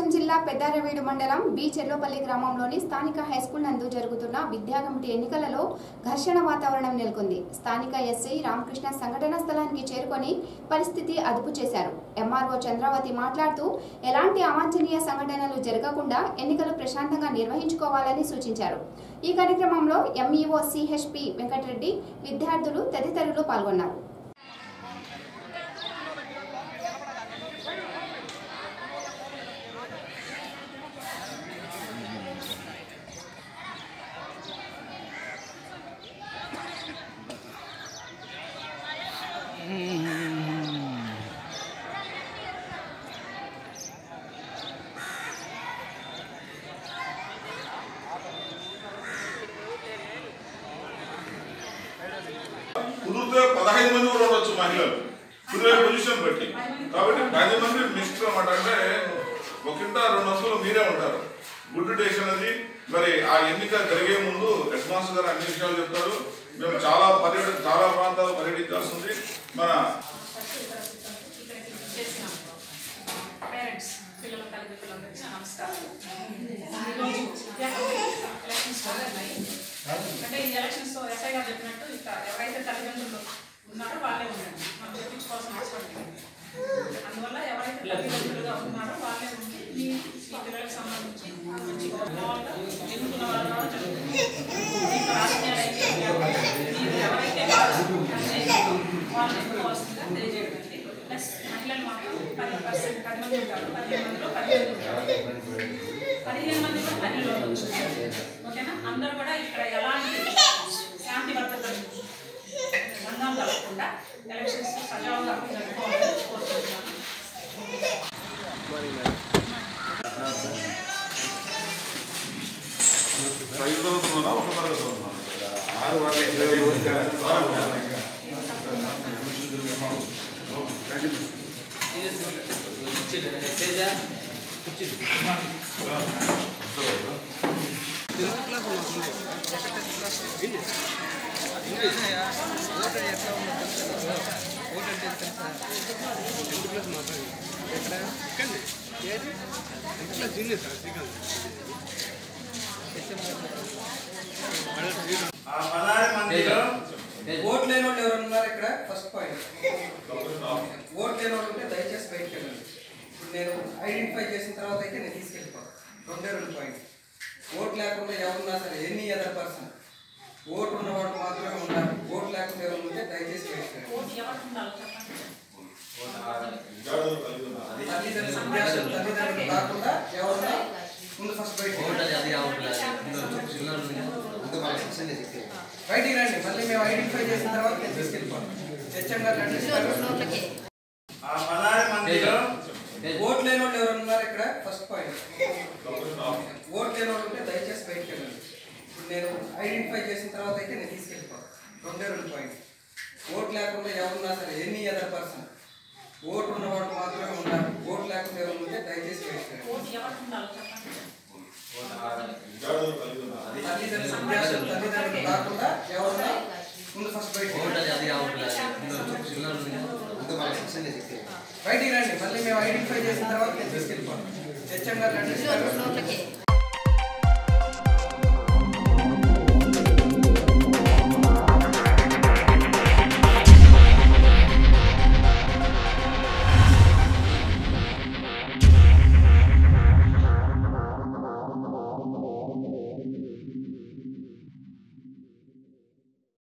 జిల్లా పెద్దారవీడు మండలం బి చెర్లోపల్లి గ్రామంలోని స్థానిక హైస్కూల్ నందు జరుగుతున్న విద్యా కమిటీ ఎన్నికలలో ఘర్షణ వాతావరణం నెలకొంది స్థానిక ఎస్ఐ రామకృష్ణ సంఘటనా స్థలానికి చేరుకొని పరిస్థితి అదుపు చేశారు ఎంఆర్ఓ చంద్రావతి మాట్లాడుతూ ఎలాంటి అవాంఛనీయ సంఘటనలు జరగకుండా ఎన్నికలు ప్రశాంతంగా నిర్వహించుకోవాలని సూచించారు ఈ కార్యక్రమంలో ఎంఈఓ సిహెచ్పి వెంకటరెడ్డి విద్యార్థులు తదితరులు పాల్గొన్నారు కుదిరితే పదహైదు మంది కూడా ఉండొచ్చు మహిళలు కుదిరే పొజిషన్ బట్టి కాబట్టి పది మంది మిక్స్డ్ అనమాట అంటే ఒకంట రెండు వందలు మీరే ఉంటారు గుడ్ డేస్ అనేది మరి ఆ ఎన్నిక జరిగే ముందు హెడ్ మాస్టర్ గారు అన్ని విషయాలు చెప్తారు మేము చాలా పర్యటన చాలా ప్రాంతాలు పర్యటించాల్సి ఉంది మన చేసినాం పేరెంట్స్ పిల్లల తల్లిదండ్రులందరికీ నా నమస్కారం ఈరోజు ఎలక్షన్స్ జరుగుతున్నాయి అంటే ఈ ఎలక్షన్స్ ఎస్ఐ గారు చెప్పినట్టు ఇక ఎవరైతే తల్లిదండ్రులు ఉన్నారో వాళ్ళే ఉండండి మనం చెప్పించుకోవాల్సిన అవసరం లేదు అందువల్ల ఎవరైతే తల్లిదండ్రులుగా ఉన్నారో వాళ్ళే ఉండి ఈ ఈ పిల్లలకు సంబంధించి మంచి మామూలుగా ఎన్నుకున్న వాళ్ళ ద్వారా జరుగుతుంది ఇంకా రాజకీయాలు అయితే మీరు ఎవరైతే వాళ్ళని ఎన్నుకోవాల్సిందిగా తెలియజేయడండి ప్లస్ మహిళలు మాత్రం పది పర్సెంట్ పది మంది ఉంటారు పదిహేను మందిలో పదిహేను ఉంటారు పదిహేను మంది కూడా పదిలో ఉండొచ్చు ఓకేనా అందరూ కూడా ఇక్కడ ఎలాంటి శాంతి భద్రతలు భంగం కలగకుండా ఎలక్షన్స్ సజావుగా జరుపుకోవాలని కోరుకుంటున్నాను ఐదు తరగతులు ఉన్నా ఒక తరగతి ఉన్నా ఆ పదహారు మందిలో ఓట్ లేని వాళ్ళు ఎవరు ఉన్నారు ఇక్కడ ఫస్ట్ పాయింట్ ఓట్ లేని వాళ్ళు ఉంటే దయచేసి బయటకు వెళ్ళండి ఇప్పుడు నేను ఐడెంటిఫై చేసిన తర్వాత అయితే నేను తీసుకెళ్ళిపోతాను రెండే రెండు పాయింట్ ఓట్ లేకుండా ఎవరున్నా సరే ఎనీ అదర్ పర్సన్ ఓటు ఉన్నవాడు మాత్రమే ఉండాలి ఓట్ లేకుండా ఎవరు ఉంటే దయచేసి బయటకు వెళ్ళండి ఓటు ఎవరికి ఉండాలో చెప్పండి విద్యార్థులు కలిగి ఉన్నారు తల్లిదండ్రులు విద్యార్థులు తల్లిదండ్రులు కాకుండా ఎవరున్నా ముందు ఫస్ట్ బయటకు బయటికి రండి మళ్ళీ మేము ఐడెంటిఫై చేసిన తర్వాత నేను తీసుకెళ్ళిపోతాను హెచ్ఎం గారు రండి ఆ పదహారు మందిలో ఓట్ లేని వాళ్ళు ఎవరు ఉన్నారు ఇక్కడ ఫస్ట్ పాయింట్ ఓట్ లేని వాళ్ళు ఉంటే దయచేసి బయటకు వెళ్ళండి ఇప్పుడు నేను ఐడెంటిఫై చేసిన తర్వాత అయితే నేను తీసుకెళ్ళిపోతాను రెండే రెండు పాయింట్ ఓట్ లేకుండా ఎవరున్నా సరే ఎనీ అదర్ పర్సన్ ఓటు ఉన్నవాడు మాత్రమే ఉండాలి ఓట్ లేకుండా ఎవరు ఉంటే దయచేసి బయటకు వెళ్ళండి ఓటు ఎవరికి ఉండాలో చెప్పండి విద్యార్థులు కలిగి ఉన్నారు తల్లిదండ్రులు విద్యార్థులు తల్లిదండ్రులు కాకుండా ఎవరున్నా ముందు ఫస్ట్ బయటకు బయటికి రండి మళ్ళీ మేము ఐడెంటిఫై చేసిన తర్వాత నేను తీసుకెళ్ళిపోతాను హెచ్ఎం గారు రండి